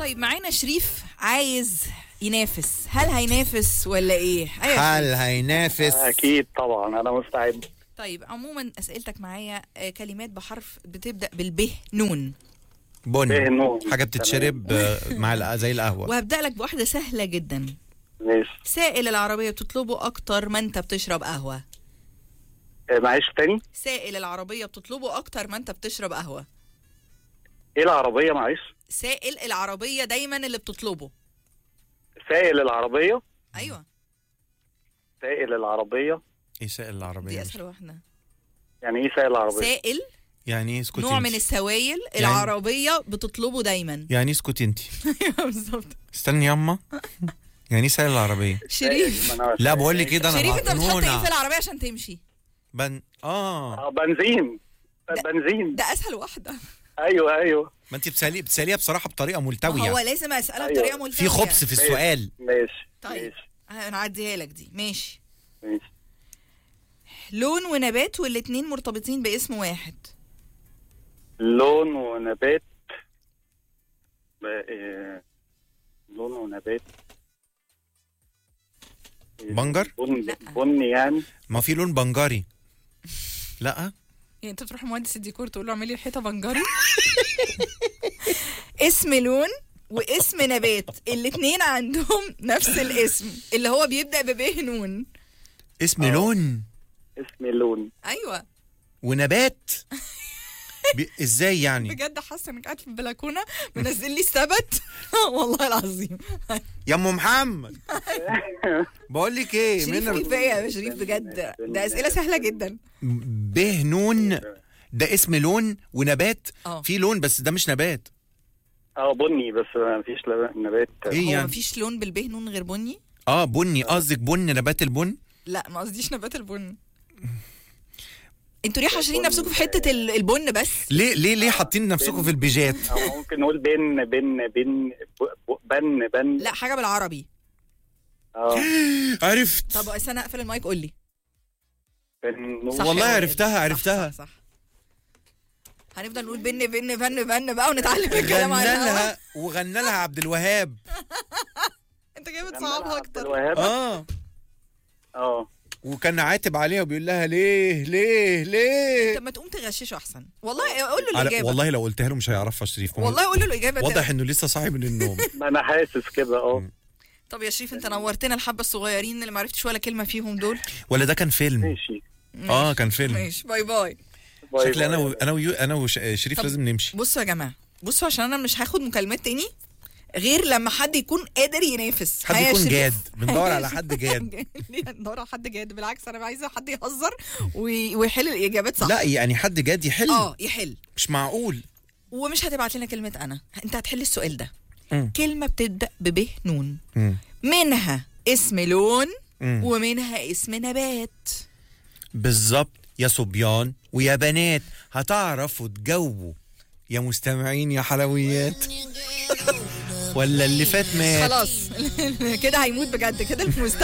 طيب معانا شريف عايز ينافس هل هينافس ولا ايه أيوة يا هل شريف. هينافس اكيد طبعا انا مستعد طيب عموما اسئلتك معايا آه، كلمات بحرف بتبدا بالب نون بن بهنون حاجه بتتشرب آه، مع الق- زي القهوه وهبدا لك بواحده سهله جدا ماشي سائل العربيه بتطلبه اكتر ما انت بتشرب قهوه آه، معلش تاني سائل العربيه بتطلبه اكتر ما انت بتشرب قهوه ايه العربيه معلش سائل العربيه دايما اللي بتطلبه سائل العربيه ايوه سائل العربيه ايه سائل دي العربيه اسهل واحده يعني ايه سائل العربيه سائل يعني ايه اسكتي نوع انت؟ من السوائل العربيه بتطلبه دايما يعني ايه اسكتي انت ايوه بالظبط استني ياما يعني ايه سائل العربيه شريف ما أنا- لا بقول لك كده انا شريف انت بتحط ايه في مجنونة. العربيه عشان تمشي بن اه اه بنزين بنزين ده اسهل واحده ايوه ايوه ما انت بتسالي بتساليها بصراحه بطريقه هو ملتويه لازم اسالها أيوة. بطريقه ملتويه في خبث في السؤال ماشي طيب ماشي انا هعديها لك دي ماشي ماشي لون ونبات والاتنين مرتبطين باسم واحد لون ونبات ب- آه، لون ونبات بنجر؟ بني لا. بني يعني ما في لون بنجري لا يعني انت تروح مهندس الديكور تقول له اعمل لي الحيطه بنجري اسم لون واسم نبات الاتنين عندهم نفس الاسم اللي هو بيبدا بب نون اسم آه. لون اسمي لون ايوه ونبات بي... ازاي يعني بجد حاسه انك قاعد في البلكونه منزل لي السبت والله العظيم يا ام محمد بقول لك ايه شريف من كفايه يا شريف بجد ده اسئله سهله جدا به نون ده اسم لون ونبات اه في لون بس ده مش نبات اه بني بس ما فيش لب- نبات ايه هو يعني مفيش لون بالبه نون غير بني اه بني قصدك بن نبات البن لا ما قصديش نبات البن انتوا ليه حاشرين نفسكم في حته ال- البن بس ليه ليه ليه حاطين نفسكم في البيجات او ممكن نقول بن بن بن ب- ب- بن بن لا حاجه بالعربي اه عرفت طب استنى اقفل المايك قول لي بن صح والله يا وائل. عرفتها، صح، عرفتها. صح, صح. هنفضل نقول بن بن بن بن بقى ونتعلم غنى الكلام على الهوا. لها وغنى لها عبد الوهاب انت جاي بتصعبها اكتر الوهاب اه اه وكان عاتب عليها وبيقول لها ليه ليه ليه طب ما تقوم تغششه احسن والله قول له على الاجابه والله لو قلتها له مش هيعرفها شريف والله قول له الاجابه واضح انه لسه صاحي من النوم ما انا حاسس كده اه طب يا شريف انت نورتنا الحبه الصغيرين اللي ما عرفتش ولا كلمه فيهم دول ولا ده كان فيلم ماشي اه كان فيلم ماشي باي باي باي شكل انا باي. و... انا ويو... انا وشريف طب- لازم نمشي بصوا يا جماعه بصوا عشان انا مش هاخد مكالمات تاني غير لما حد يكون قادر ينافس حد ها يا يكون شريف؟ جاد بندور على حد جاد ليه ندور على حد جاد بالعكس انا عايزه حد يهزر وي- ويحل الاجابات صح لا يعني حد جاد يحل اه يحل مش معقول ومش هتبعت لنا كلمه انا انت هتحل السؤال ده مم. كلمه بتبدا بب نون مم. منها اسم لون مم. ومنها اسم نبات بالظبط يا صبيان ويا بنات هتعرفوا تجاوبوا يا مستمعين يا حلويات ولا اللي فات مات خلاص كده هيموت بجد كده المستمع